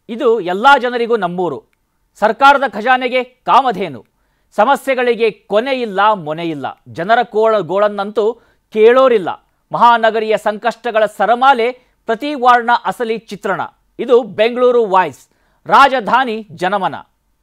ಇದು ಎಲ್ಲ ಜನರಿಗೂ ನಮ್ಮೂರು ಸರ್ಕಾರದ ಖಜಾನೆಗೆ ಕಾಮಧೇನು ಸಮಸ್ಯೆಗಳಿಗೆ ಕೊನೆ ಇಲ್ಲ ಮೊನೆ ಇಲ್ಲ ಜನರ ಕೋಳ ಗೋಳನ್ನಂತೂ ಕೇಳೋರಿಲ್ಲ ಮಹಾನಗರಿಯ ಸಂಕಷ್ಟಗಳ ಸರಮಾಲೆ ಪ್ರತಿ ವಾರ್ಡ್ನ ಅಸಲಿ ಚಿತ್ರಣ ಇದು ಬೆಂಗಳೂರು ವಾಯ್ಸ್ ರಾಜಧಾನಿ ಜನಮನ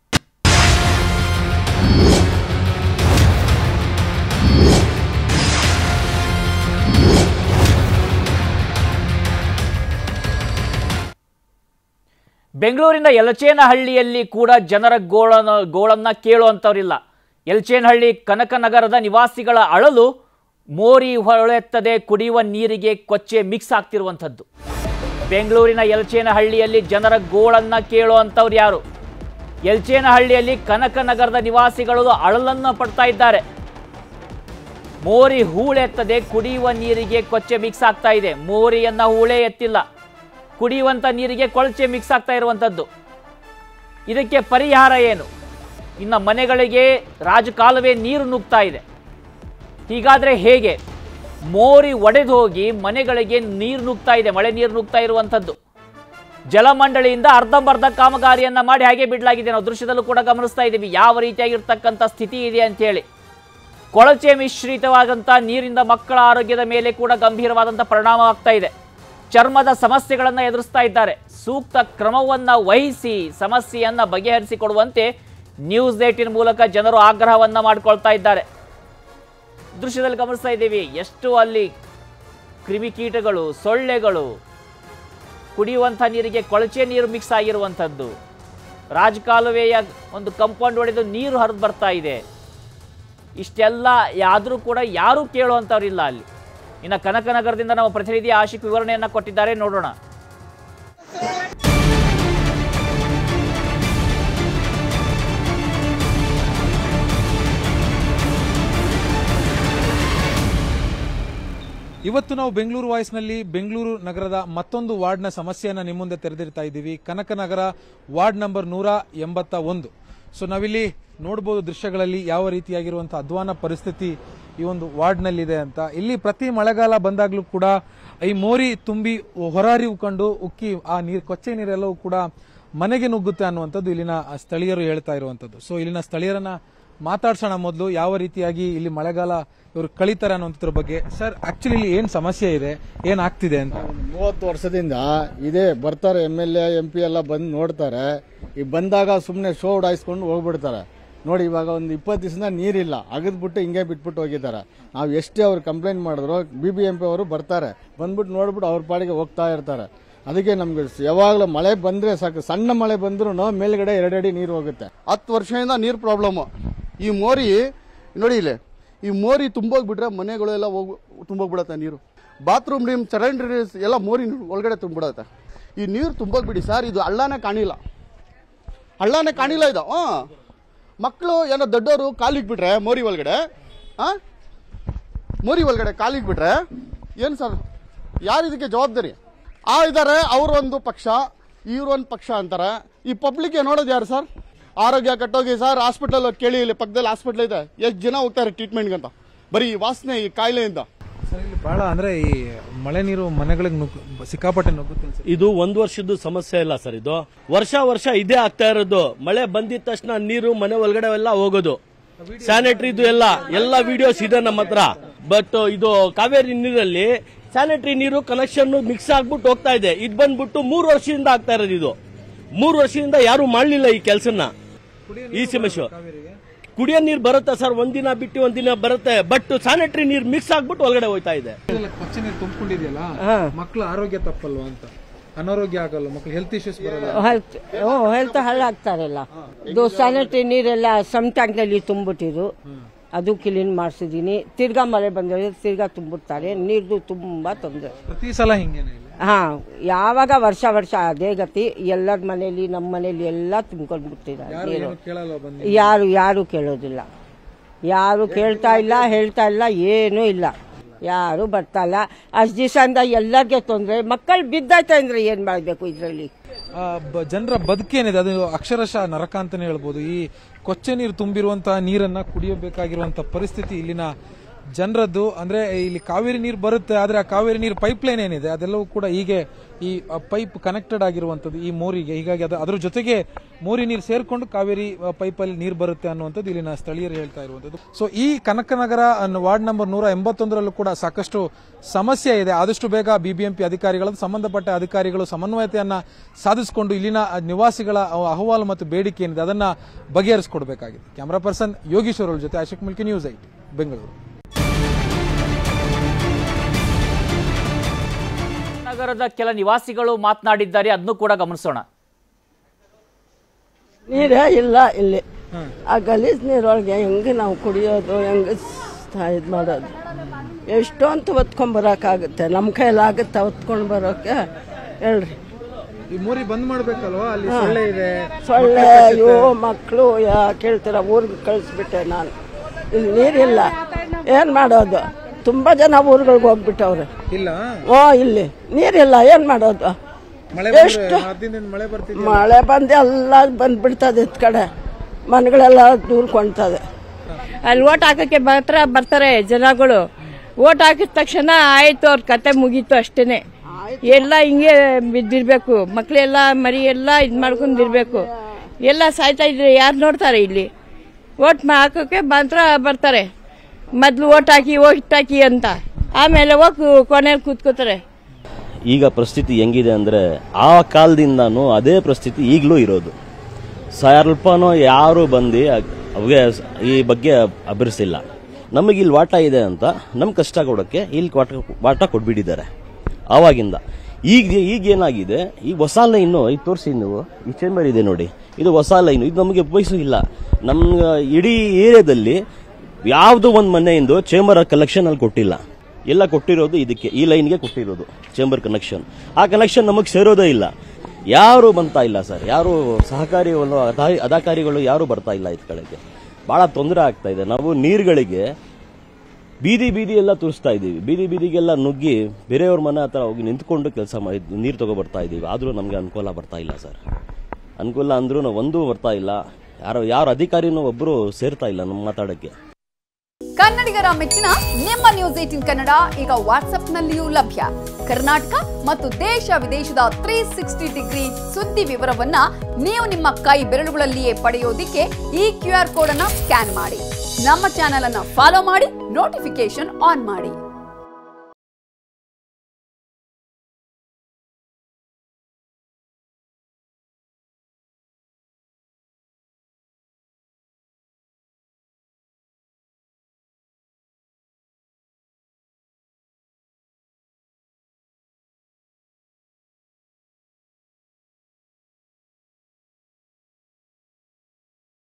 ಬೆಂಗಳೂರಿನ ಯಲಚೇನಹಳ್ಳಿಯಲ್ಲಿ ಕೂಡ ಜನರ ಗೋಳನ ಗೋಳನ್ನ ಕೇಳುವಂಥವ್ರಿಲ್ಲ ಯಲಚೇನಹಳ್ಳಿ ಕನಕನಗರದ ನಿವಾಸಿಗಳ ಅಳಲು ಮೋರಿ ಹೊಳೆತ್ತದೆ ಕುಡಿಯುವ ನೀರಿಗೆ ಕೊಚ್ಚೆ ಮಿಕ್ಸ್ ಆಗ್ತಿರುವಂಥದ್ದು ಬೆಂಗಳೂರಿನ ಯಲಚೇನಹಳ್ಳಿಯಲ್ಲಿ ಜನರ ಗೋಳನ್ನ ಕೇಳುವಂಥವ್ರು ಯಾರು ಯಲಚೇನಹಳ್ಳಿಯಲ್ಲಿ ಕನಕನಗರದ ನಿವಾಸಿಗಳು ಅಳಲನ್ನು ಪಡ್ತಾ ಇದ್ದಾರೆ ಮೋರಿ ಹೂಳೆತ್ತದೆ ಕುಡಿಯುವ ನೀರಿಗೆ ಕೊಚ್ಚೆ ಮಿಕ್ಸ್ ಆಗ್ತಾ ಇದೆ ಮೋರಿಯನ್ನ ಹೂಳೆ ಎತ್ತಿಲ್ಲ ಕುಡಿಯುವಂಥ ನೀರಿಗೆ ಕೊಳಚೆ ಮಿಕ್ಸ್ ಆಗ್ತಾ ಇರುವಂಥದ್ದು ಇದಕ್ಕೆ ಪರಿಹಾರ ಏನು ಇನ್ನು ಮನೆಗಳಿಗೆ ರಾಜಕಾಲುವೆ ನೀರು ನುಗ್ತಾ ಇದೆ ಹೀಗಾದ್ರೆ ಹೇಗೆ ಮೋರಿ ಒಡೆದು ಹೋಗಿ ಮನೆಗಳಿಗೆ ನೀರು ನುಗ್ತಾ ಇದೆ ಮಳೆ ನೀರು ನುಗ್ತಾ ಇರುವಂಥದ್ದು ಜಲಮಂಡಳಿಯಿಂದ ಅರ್ಧಂಬರ್ಧ ಕಾಮಗಾರಿಯನ್ನ ಮಾಡಿ ಹಾಗೆ ಬಿಡಲಾಗಿದೆ ನಾವು ದೃಶ್ಯದಲ್ಲೂ ಕೂಡ ಗಮನಿಸ್ತಾ ಇದ್ದೀವಿ ಯಾವ ರೀತಿಯಾಗಿರ್ತಕ್ಕಂಥ ಸ್ಥಿತಿ ಇದೆ ಅಂತ ಹೇಳಿ ಕೊಳಚೆ ಮಿಶ್ರಿತವಾದಂಥ ನೀರಿಂದ ಮಕ್ಕಳ ಆರೋಗ್ಯದ ಮೇಲೆ ಕೂಡ ಗಂಭೀರವಾದಂಥ ಪರಿಣಾಮ ಆಗ್ತಾ ಇದೆ ಚರ್ಮದ ಸಮಸ್ಯೆಗಳನ್ನು ಎದುರಿಸ್ತಾ ಇದ್ದಾರೆ ಸೂಕ್ತ ಕ್ರಮವನ್ನು ವಹಿಸಿ ಸಮಸ್ಯೆಯನ್ನ ಬಗೆಹರಿಸಿಕೊಡುವಂತೆ ನ್ಯೂಸ್ ಏಟಿನ್ ಮೂಲಕ ಜನರು ಆಗ್ರಹವನ್ನ ಮಾಡಿಕೊಳ್ತಾ ಇದ್ದಾರೆ ದೃಶ್ಯದಲ್ಲಿ ಗಮನಿಸ್ತಾ ಇದ್ದೀವಿ ಎಷ್ಟು ಅಲ್ಲಿ ಕ್ರಿಮಿಕೀಟಗಳು ಸೊಳ್ಳೆಗಳು ಕುಡಿಯುವಂಥ ನೀರಿಗೆ ಕೊಳಚೆ ನೀರು ಮಿಕ್ಸ್ ಆಗಿರುವಂಥದ್ದು ರಾಜಕಾಲುವೆಯ ಒಂದು ಕಂಪೌಂಡ್ ಹೊಡೆದು ನೀರು ಹರಿದು ಬರ್ತಾ ಇದೆ ಇಷ್ಟೆಲ್ಲ ಯಾದರೂ ಕೂಡ ಯಾರೂ ಕೇಳುವಂಥವ್ರಿಲ್ಲ ಅಲ್ಲಿ ಇನ್ನು ಕನಕನಗರದಿಂದ ನಮ್ಮ ಪ್ರತಿನಿಧಿ ಆಶಿಕ್ ವಿವರಣೆಯನ್ನು ಕೊಟ್ಟಿದ್ದಾರೆ ನೋಡೋಣ ಇವತ್ತು ನಾವು ಬೆಂಗಳೂರು ವಾಯ್ಸ್ನಲ್ಲಿ ಬೆಂಗಳೂರು ನಗರದ ಮತ್ತೊಂದು ವಾರ್ಡ್ನ ಸಮಸ್ಯೆಯನ್ನ ನಿಮ್ಮ ಮುಂದೆ ತೆರೆದಿರ್ತಾ ಇದ್ದೀವಿ ಕನಕನಗರ ವಾರ್ಡ್ ನಂಬರ್ ನೂರ ಎಂಬತ್ತ ಒಂದು ಸೊ ನಾವಿಲ್ಲಿ ನೋಡಬಹುದು ದೃಶ್ಯಗಳಲ್ಲಿ ಯಾವ ರೀತಿಯಾಗಿರುವಂತಹ ಅಧ್ವಾನ ಪರಿಸ್ಥಿತಿ ಈ ಒಂದು ವಾರ್ಡ್ನಲ್ಲಿದೆ ಅಂತ ಇಲ್ಲಿ ಪ್ರತಿ ಮಳೆಗಾಲ ಬಂದಾಗಲೂ ಕೂಡ ಈ ಮೋರಿ ತುಂಬಿ ಹೊರಹರಿವು ಕಂಡು ಉಕ್ಕಿ ಆ ನೀರು ಕೊಚ್ಚೆ ನೀರೆಲ್ಲವೂ ಕೂಡ ಮನೆಗೆ ನುಗ್ಗುತ್ತೆ ಅನ್ನುವಂಥದ್ದು ಇಲ್ಲಿನ ಸ್ಥಳೀಯರು ಹೇಳ್ತಾ ಇರುವಂಥದ್ದು ಸೊ ಇಲ್ಲಿನ ಸ್ಥಳೀಯರನ್ನ ಮಾತಾಡ್ಸೋಣ ಮೊದಲು ಯಾವ ರೀತಿಯಾಗಿ ಇಲ್ಲಿ ಮಳೆಗಾಲ ಇವರು ಕಳೀತಾರೆ ಅನ್ನೋದ್ರ ಬಗ್ಗೆ ಸರ್ ಆಕ್ಚುಲಿ ಇಲ್ಲಿ ಏನ್ ಸಮಸ್ಯೆ ಇದೆ ಏನ್ ಆಗ್ತಿದೆ ಅಂತ ಮೂವತ್ತು ವರ್ಷದಿಂದ ಇದೇ ಬರ್ತಾರೆ M L A M P ಎಲ್ಲ ಬಂದು ನೋಡ್ತಾರೆ ಈ ಬಂದಾಗ ಸುಮ್ಮನೆ ಶೋ ಉಡಾಯಿಸ್ಕೊಂಡು ಹೋಗ್ಬಿಡ್ತಾರೆ ನೋಡಿ ಇವಾಗ ಒಂದು ಇಪ್ಪತ್ತು ದಿವಸದಿಂದ ನೀರಿಲ್ಲ ಅಗದ್ಬಿಟ್ಟು ಹಿಂಗೆ ಬಿಟ್ಬಿಟ್ಟು ಹೋಗಿದ್ದಾರೆ ನಾವು ಎಷ್ಟೇ ಅವ್ರು ಕಂಪ್ಲೇಂಟ್ ಮಾಡಿದ್ರು ಬಿ ಬಿ ಎಂ ಪಿ ಅವರು ಬರ್ತಾರೆ ಬಂದ್ಬಿಟ್ಟು ನೋಡ್ಬಿಟ್ಟು ಅವ್ರ ಪಾಡಿಗೆ ಹೋಗ್ತಾ ಇರ್ತಾರೆ ಅದಕ್ಕೆ ನಮ್ಗೆ ಯಾವಾಗಲೂ ಮಳೆ ಬಂದ್ರೆ ಸಾಕು ಸಣ್ಣ ಮಳೆ ಬಂದ್ರೂ ಮೇಲ್ಗಡೆ ಎರಡಡಿ ನೀರು ಹೋಗುತ್ತೆ ಹತ್ತು ವರ್ಷದಿಂದ ನೀರು ಪ್ರಾಬ್ಲಮ್ಮು ಈ ಮೋರಿ ನೋಡಿ ಇಲ್ಲಿ ಈ ಮೋರಿ ತುಂಬೋಗ್ಬಿಟ್ರೆ ಮನೆಗಳೆಲ್ಲ ಹೋಗಿ ತುಂಬೋಗ್ಬಿಡತ್ತೆ ನೀರು ಬಾತ್ರೂಮ್ ರೀಮ್ ಚರಂಡಿ ಎಲ್ಲ ಮೋರಿ ನೀರು ಒಳಗಡೆ ತುಂಬಿಡತ್ತೆ ಈ ನೀರು ತುಂಬೋಗ್ಬಿಡಿ ಸರ್ ಇದು ಹಳ್ಳನೇ ಕಾಣಿಲ್ಲ ಹಳ್ಳನೇ ಕಾಣಿಲ್ಲ ಇದು ಹಾಂ ಮಕ್ಕಳು ಏನೋ ದೊಡ್ಡವರು ಕಾಲಿಗೆ ಬಿಟ್ರೆ ಮೋರಿ ಒಳಗಡೆ ಹಾಂ ಮೋರಿ ಒಳಗಡೆ ಕಾಲಿಗೆ ಬಿಟ್ರೆ ಏನು ಸರ್ ಯಾರು ಇದಕ್ಕೆ ಜವಾಬ್ದಾರಿ ಆ ಇದ್ದಾರೆ ಅವರೊಂದು ಪಕ್ಷ ಇವ್ರೊಂದು ಪಕ್ಷ ಅಂತಾರೆ ಈ ಪಬ್ಲಿಕ್ಗೆ ನೋಡೋದು ಯಾರು ಸರ್ ಆರೋಗ್ಯ ಕಟ್ಟೋಗಿ ಸರ್ ಹಾಸ್ಪಿಟಲ್ ಕೇಳಿ ಇಲ್ಲಿ ಪಕ್ಕದಲ್ಲಿ ಹಾಸ್ಪಿಟಲ್ ಇದೆ ಎಷ್ಟು ಜನ ಹೋಗ್ತಾರೆ ಟ್ರೀಟ್ಮೆಂಟ್ಗೆ ಅಂತ ಬರೀ ಈ ವಾಸನೆ ಈ ಕಾಯಿಲೆಯಿಂದ ಸರ್ ಇಲ್ಲಿ ಬಹಳ ಅಂದ್ರೆ ಈ ಮಳೆ ನೀರು ಮನೆಗಳಿಗೆ ನುಗ್ಗು ಸಿಕ್ಕಾಪಟ್ಟೆ ನುಗ್ಗುತ್ತೆ ಅನ್ಸುತ್ತೆ. ಇದು ಒಂದು ವರ್ಷದ ಸಮಸ್ಯೆ ಇಲ್ಲ ಸರ್ ಇದು ವರ್ಷ ವರ್ಷ ಇದೇ ಆಗ್ತಾ ಇರೋದು ಮಳೆ ಬಂದಿದ ತಕ್ಷಣ ನೀರು ಮನೆ ಒಳಗಡೆ ಎಲ್ಲ ಹೋಗೋದು ಸ್ಯಾನಿಟರಿದು ಎಲ್ಲ ಎಲ್ಲ ವಿಡಿಯೋಸ್ ಇದೆ ನಮ್ಮ ಹತ್ರ ಬಟ್ ಇದು ಕಾವೇರಿ ನೀರಲ್ಲಿ ಸ್ಯಾನಿಟರಿ ನೀರು ಕನೆಕ್ಷನ್ ಮಿಕ್ಸ್ ಆಗ್ಬಿಟ್ಟು ಹೋಗ್ತಾ ಇದೆ ಇದು ಬಂದ್ಬಿಟ್ಟು ಮೂರು ವರ್ಷದಿಂದ ಆಗ್ತಾ ಇರೋದು ಇದು ಮೂರು ವರ್ಷದಿಂದ ಯಾರು ಮಾಡ್ಲಿಲ್ಲ ಈ ಕೆಲಸನ ಈ ಸಮಸ್ಯೆ ಕುಡಿಯೋ ನೀರು ಬರುತ್ತೆ ಸರ್ ಒಂದಿನ ಬಿಟ್ಟು ಒಂದಿನ ಬರುತ್ತೆ ಬಟ್ ಸ್ಯಾನಿಟರಿ ನೀರು ಮಿಕ್ಸ್ ಆಗ್ಬಿಟ್ಟು ಒಳಗಡೆ ಹೋಗ್ತಾ ಇದೆ ಇದೆಲ್ಲ ಕೊಚ್ಚೆ ನೀರು ತುಂಬಿಕೊಂಡಿದೆಯಲ್ಲ ಮಕ್ಕಳ ಆರೋಗ್ಯ ತಪ್ಪಲ್ವಾ ಅಂತ ಅನಾರೋಗ್ಯ ಆಗಲ್ಲ ಮಕ್ಕಳು ಹೆಲ್ತ್ ಇಶ್ಯೂಸ್ ಬರಲ್ಲ ಹೆಲ್ತ್ ಹೆಲ್ತ್ ಹಾಳಾಗ್ತಾರಲ್ಲ ಇದು ಸ್ಯಾನಿಟರಿ ನೀರೆಲ್ಲ ಸಮ್ ಟ್ಯಾಂಕ್ನಲ್ಲಿ ತುಂಬಿಟ್ಟಿರು ಅದು ಕ್ಲೀನ್ ಮಾಡಿಸಿದೀನಿ ತಿರ್ಗಾ ಮಳೆ ಬಂದರೆ ತಿರ್ಗಾ ತುಂಬಿಡ್ತಾರೆ ನೀರ್ದು ತುಂಬಾ ತೊಂದರೆ ಪ್ರತಿ ಸಲ ಹಿಂಗೇನೆ ಇಲ್ಲಿ ಹಾ ಯಾವಾಗ ವರ್ಷ ವರ್ಷ ಅದೇ ಗತಿ ಎಲ್ಲರ ಮನೇಲಿ ನಮ್ಮ ಮನೇಲಿ ಎಲ್ಲ ತುಂಬ್ಕೊಂಡು ಬಿಡ್ತಿದ್ದಾರೆ ಯಾರು ನೀರು ಏನು ಕೇಳಲ್ಲ ಬನ್ನಿ ಯಾರು ಯಾರು ಕೇಳೋದಿಲ್ಲ ಯಾರು ಕೇಳ್ತಾ ಇಲ್ಲ ಹೇಳ್ತಾ ಇಲ್ಲ ಏನೂ ಇಲ್ಲ ಯಾರು ಬರ್ತಾ ಇಲ್ಲ ಅಷ್ಟು ದಿವಸದಿಂದ ಎಲ್ಲರಿಗೆ ತೊಂದರೆ ಮಕ್ಕಳು ಬಿದ್ದಾಯ್ತಾ ಅಂದ್ರೆ ಏನ್ ಮಾಡಬೇಕು ಇದರಲ್ಲಿ ಆ, ಬ- ಜನರ ಬದುಕೇನಿದೆ ಅದು ಅಕ್ಷರಶಃ ನರಕ ಅಂತಾನೆ ಹೇಳ್ಬೋದು ಈ ಕೊಚ್ಚೆ ನೀರು ತುಂಬಿರುವಂತಹ ನೀರನ್ನ ಕುಡಿಯಬೇಕಾಗಿರುವಂತಹ ಪರಿಸ್ಥಿತಿ ಇಲ್ಲಿನ ಜನರದ್ದು ಅಂದ್ರೆ ಇಲ್ಲಿ ಕಾವೇರಿ ನೀರು ಬರುತ್ತೆ ಆದ್ರೆ ಆ ಕಾವೇರಿ ನೀರು ಪೈಪ್ ಲೈನ್ ಏನಿದೆ ಅದೆಲ್ಲವೂ ಕೂಡ ಹೀಗೆ ಈ ಪೈಪ್ ಕನೆಕ್ಟೆಡ್ ಆಗಿರುವಂತದ್ದು ಈ ಮೋರಿಗೆ ಹೀಗಾಗಿ ಅದು ಅದ್ರ ಜೊತೆಗೆ ಮೋರಿ ನೀರು ಸೇರ್ಕೊಂಡು ಕಾವೇರಿ ಪೈಪ್ ಅಲ್ಲಿ ನೀರು ಬರುತ್ತೆ ಅನ್ನುವಂಥದ್ದು ಇಲ್ಲಿನ ಸ್ಥಳೀಯರು ಹೇಳ್ತಾ ಇರುವಂತದ್ದು ಸೊ ಈ ಕನಕನಗರ ಅನ್ನೋ ವಾರ್ಡ್ ನಂಬರ್ ನೂರ ಎಂಬತ್ತೊಂದರಲ್ಲೂ ಕೂಡ ಸಾಕಷ್ಟು ಸಮಸ್ಯೆ ಇದೆ ಆದಷ್ಟು ಬೇಗ ಬಿಬಿಎಂಪಿ ಅಧಿಕಾರಿಗಳು ಸಂಬಂಧಪಟ್ಟ ಅಧಿಕಾರಿಗಳು ಸಮನ್ವಯತೆಯನ್ನ ಸಾಧಿಸಿಕೊಂಡು ಇಲ್ಲಿನ ನಿವಾಸಿಗಳ ಅಹವಾಲು ಮತ್ತು ಬೇಡಿಕೆ ಏನಿದೆ ಅದನ್ನ ಬಗೆಹರಿಸಿಕೊಡ್ಬೇಕಾಗಿದೆ ಕ್ಯಾಮರಾ ಪರ್ಸನ್ ಯೋಗೀಶ್ವರ್ ಅವ್ರ ಜೊತೆ ಅಶೋಕ್ ಮಿಲ್ಕಿ ನ್ಯೂಸ್ ಐಟ್ ಬೆಂಗಳೂರು ನಗರದ ಕೆಲ ನಿವಾಸಿಗಳು ಮಾತನಾಡಿದ್ದಾರೆ ಅದನ್ನು ಕೂಡ ಗಮನಿಸೋಣ ನೀರೇ ಇಲ್ಲ ಇಲ್ಲಿ ಆ ಗಲೀಜ್ ನೀರೊಳಗೆ ಹೆಂಗೆ ನಾವು ಕುಡಿಯೋದು ಹೆಂಗೆ ಇದು ಮಾಡೋದು ಎಷ್ಟು ಅಂತ ಹೊತ್ಕೊಂಬರೋಕ್ಕಾಗುತ್ತೆ ನಮ್ಮ ಕೈಲಾಗುತ್ತೆ ಹೊತ್ಕೊಂಡು ಬರೋಕ್ಕೆ ಹೇಳ್ರಿ ಈ ಮೋರಿ ಬಂದ್ ಮಾಡ್ಬೇಕಲ್ವಾ ಅಲ್ಲಿ ಸೊಳ್ಳೆ ಇದೆ ಸೊಳ್ಳೆ ಅಯ್ಯೋ ಮಕ್ಕಳು ಯಾಕೆ ಹೇಳ್ತೀರ ಊರಿಗೆ ಕಳಿಸ್ಬಿಟ್ಟೆ ನಾನು ಇಲ್ಲಿ ನೀರಿಲ್ಲ ಏನು ಮಾಡೋದು ತುಂಬ ಜನ ಊರುಗಳಿಗೆ ಹೋಗ್ಬಿಟ್ಟವ್ರೆ ಇಲ್ಲ ಓ ಇಲ್ಲಿ ನೀರಿಲ್ಲ ಏನು ಮಾಡೋದು ಮಳೆ ಎಷ್ಟು ಹದ್ದಿನ ಮಳೆ ಬರ್ತಿದೆ ಮಳೆ ಬಂದು ಎಲ್ಲ ಬಂದ್ಬಿಡ್ತದೆ ಇತ್ ಕಡೆ ಮನೆಗಳೆಲ್ಲ ದೂರ್ಕೊಂತದೆ ಅಲ್ಲಿ ಓಟ್ ಹಾಕಕ್ಕೆ ಮಾತ್ರ ಬರ್ತಾರೆ ಜನಗಳು ಓಟ್ ಹಾಕಿದ ತಕ್ಷಣ ಆಯ್ತು ಅವ್ರ ಕತೆ ಮುಗೀತು ಅಷ್ಟೇನೆ ಎಲ್ಲ ಹಿಂಗೆ ಬಿದ್ದಿರ್ಬೇಕು ಮಕ್ಕಳೆಲ್ಲ ಮರಿ ಎಲ್ಲ ಇದು ಮಾಡ್ಕೊಂಡಿರ್ಬೇಕು ಎಲ್ಲ ಸಾಯ್ತಾ ಇದ್ರೆ ಯಾರು ನೋಡ್ತಾರೆ ಇಲ್ಲಿ ಓಟ್ ಹಾಕೋಕೆ ಮಾತ್ರ ಬರ್ತಾರೆ ಮೊದ್ಲು ಓಟ್ ಹಾಕಿ ಓಟ್ ಹಾಕಿ ಅಂತ ಆಮೇಲೆ ಹೋಗಿ ಕೊನೆಯಲ್ಲಿ ಕೂತ್ಕೋತಾರೆ ಈಗ ಪರಿಸ್ಥಿತಿ ಹೆಂಗಿದೆ ಅಂದರೆ ಆ ಕಾಲದಿಂದನೂ ಅದೇ ಪರಿಸ್ಥಿತಿ ಈಗಲೂ ಇರೋದು ಸ್ವಲ್ಪನೂ ಯಾರು ಬಂದು ಅವಿಗೆ ಈ ಬಗ್ಗೆ ಅಭರಿಸಿಲ್ಲ ನಮಗೆ ಇಲ್ಲಿ ವಾಟ ಇದೆ ಅಂತ ನಮ್ಗೆ ಕಷ್ಟ ಕೊಡೋಕ್ಕೆ ಇಲ್ಲಿ ವಾಟ ವಾಟ ಕೊಟ್ಬಿಟ್ಟಿದ್ದಾರೆ ಆವಾಗಿಂದ ಈಗ ಈಗ ಏನಾಗಿದೆ ಈ ಹೊಸ ಲೈನು ಇದು ತೋರಿಸಿ ನೀವು ಈ ಚೇಂಬರ್ ಇದೆ ನೋಡಿ ಇದು ಹೊಸ ಲೈನು ಇದು ನಮಗೆ ಉಪಯೋಗಿಸೂ ಇಲ್ಲ ನಮ್ಮ ಇಡೀ ಏರಿಯಾದಲ್ಲಿ ಯಾವುದೋ ಒಂದು ಮನೆಯಿಂದ ಚೇಂಬರ್ ಕಲೆಕ್ಷನ್ ಅಲ್ಲಿ ಕೊಟ್ಟಿಲ್ಲ ಎಲ್ಲ ಕೊಟ್ಟಿರೋದು ಇದಕ್ಕೆ ಈ ಲೈನ್ಗೆ ಕೊಟ್ಟಿರೋದು ಚೇಂಬರ್ ಕನೆಕ್ಷನ್ ಆ ಕನೆಕ್ಷನ್ ನಮಗೆ ಸೇರೋದೇ ಇಲ್ಲ ಯಾರು ಬಂತಾ ಇಲ್ಲ ಸರ್ ಯಾರು ಸಹಕಾರಿಗಳು ಅಧಾ- ಅಧಿಕಾರಿಗಳು ಯಾರು ಬರ್ತಾ ಇಲ್ಲ ಇದ್ ಕಡೆಗೆ ಬಹಳ ತೊಂದರೆ ಆಗ್ತಾ ಇದೆ ನಾವು ನೀರುಗಳಿಗೆ ಬೀದಿ ಬೀದಿ ಎಲ್ಲ ತುರಿಸ್ತಾ ಇದ್ದೀವಿ ಬೀದಿ ಬೀದಿಗೆಲ್ಲ ನುಗ್ಗಿ ಬೇರೆಯವ್ರ ಮನೆ ಹತ್ರ ಹೋಗಿ ನಿಂತ್ಕೊಂಡು ಕೆಲಸ ಮಾಡಿ ನೀರು ತಗೋ ಬರ್ತಾ ಇದ್ದೀವಿ ಆದರೂ ನಮಗೆ ಅನುಕೂಲ ಬರ್ತಾ ಇಲ್ಲ ಸರ್ ಅನುಕೂಲ ಅಂದ್ರೂ ಒಂದೂ ಬರ್ತಾ ಇಲ್ಲ ಯಾರು ಯಾರು ಅಧಿಕಾರಿನೂ ಒಬ್ಬರು ಸೇರ್ತಾ ಇಲ್ಲ ನಮ್ಮ ಮಾತಾಡೋಕ್ಕೆ ಕನ್ನಡಿಗರ ಮೆಚ್ಚಿನ ನಿಮ್ಮ ನ್ಯೂಸ್ ಏಟಿನ್ ಕನ್ನಡ ಈಗ ವಾಟ್ಸ್ಆಪ್ನಲ್ಲಿಯೂ ಲಭ್ಯ ಕರ್ನಾಟಕ ಮತ್ತು ದೇಶ ವಿದೇಶದ ತ್ರೀ ಸಿಕ್ಸ್ಟಿ ಡಿಗ್ರಿ ಸುದ್ದಿ ವಿವರವನ್ನ ನೀವು ನಿಮ್ಮ ಕೈ ಬೆರಳುಗಳಲ್ಲಿಯೇ ಪಡೆಯೋದಿಕ್ಕೆ ಈ ಕ್ಯೂ ಆರ್ ಕೋಡ್ ಅನ್ನ ಸ್ಕ್ಯಾನ್ ಮಾಡಿ ನಮ್ಮ ಚಾನೆಲ್ ಅನ್ನ ಫಾಲೋ ಮಾಡಿ ನೋಟಿಫಿಕೇಶನ್ ಆನ್ ಮಾಡಿ